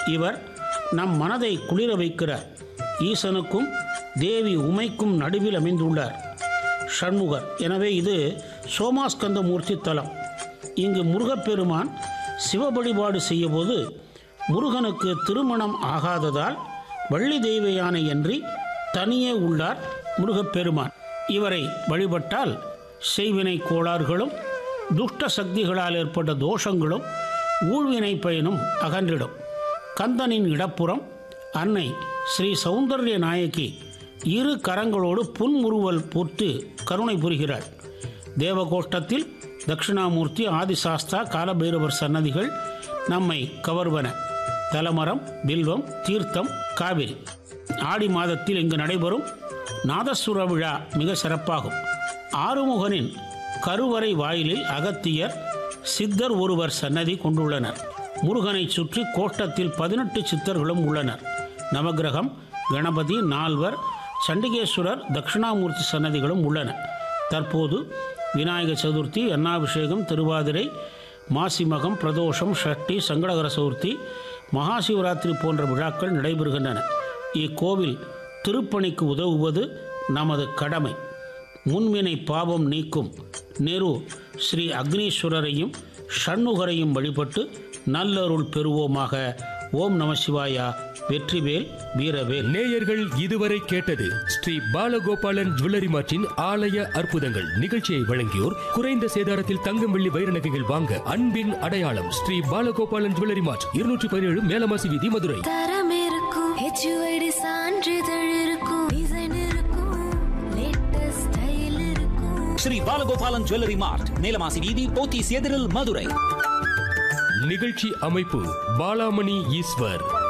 இவர் நம் மனதை குளிர வைக்கிறார் ஈசனுக்கும் தேவி உமைக்கும் நடுவில் அமைந்துள்ளார் ஷண்முகர் எனவே இது சோமாஸ்கந்த மூர்த்தி தலம் இங்கு முருகப்பெருமான் சிவ வழிபாடு செய்யபோது முருகனுக்கு திருமணம் ஆகாததால் வள்ளி தெய்வ யானை என்று தனியே உள்ளார் முருகப்பெருமான் இவரை வழிபட்டால் செய்வினை கோளாறுகளும் துஷ்ட சக்திகளால் ஏற்பட்ட தோஷங்களும் ஊழ்வினை பயனும் அகன்றிடும் கந்தனின் இடப்புறம் அன்னை ஸ்ரீ சௌந்தர்ய நாயகி இரு கரங்களோடு புன்முறுவல் போட்டு கருணை புரிகிறாள் தேவகோஷ்டத்தில் தட்சிணாமூர்த்தி ஆதிசாஸ்தா காலபைரவர் சன்னதிகள் நம்மை கவர்வன தலமரம் பில்வம் தீர்த்தம் காவிரி ஆடி மாதத்தில் இங்கு நடைபெறும் நாதசுர விழா மிக சிறப்பாகும் ஆறுமுகனின் கருவறை வாயிலில் அகத்தியர் சித்தர் ஒருவர் சன்னதி கொண்டுள்ளனர் முருகனை சுற்றி கோட்டத்தில் பதினெட்டு சித்தர்களும் உள்ளனர் நவக்கிரகம் கணபதி நால்வர் சண்டிகேஸ்வரர் தட்சிணாமூர்த்தி சன்னதிகளும் உள்ளன தற்போது விநாயக சதுர்த்தி அன்னாபிஷேகம் திருவாதிரை மாசிமகம் பிரதோஷம் ஷஷ்டி சங்கடகர சதுர்த்தி மகாசிவராத்திரி போன்ற விழாக்கள் நடைபெறுகின்றன இக்கோவில் திருப்பணிக்கு உதவுவது நமது கடமை முன்வினை பாவம் நீக்கும் நெரு ஸ்ரீ அக்னீஸ்வரரையும் ஷண்முகரையும் வழிபட்டு நல்லருள் பெறுவோமாக ஓம் நம சிவாயா வெற்றிவேல் வீரவேல் நேயர்கள் இதுவரை கேட்டது ஸ்ரீ பாலகோபாலன் ஜுவல்லரி மார்ட்டின் ஆலய அற்புதங்கள் நிகழ்ச்சியை வழங்கியோர் குறைந்த சேதாரத்தில் தங்கம் வெள்ளி வைர நகைகள் வாங்க அன்பின் அடையாளம் ஸ்ரீ பாலகோபாலன் ஜுவல்லரி மார்ட் இருநூற்றி பதினேழு மேலமாசி வீதி மதுரை தரம் இருக்கும் ஹெச்யூஐடி சான்றிதழ் இருக்கும் டிசைன் இருக்கும் லேட்டஸ்ட் ஸ்டைல் இருக்கும் ஸ்ரீ பாலகோபாலன் ஜுவல்லரி மார்ட் நீலமாசி வீதி போத்தீஸ் எதிரில் மதுரை நிகழ்ச்சி அமைப்பு பாலாமணி ஈஸ்வர்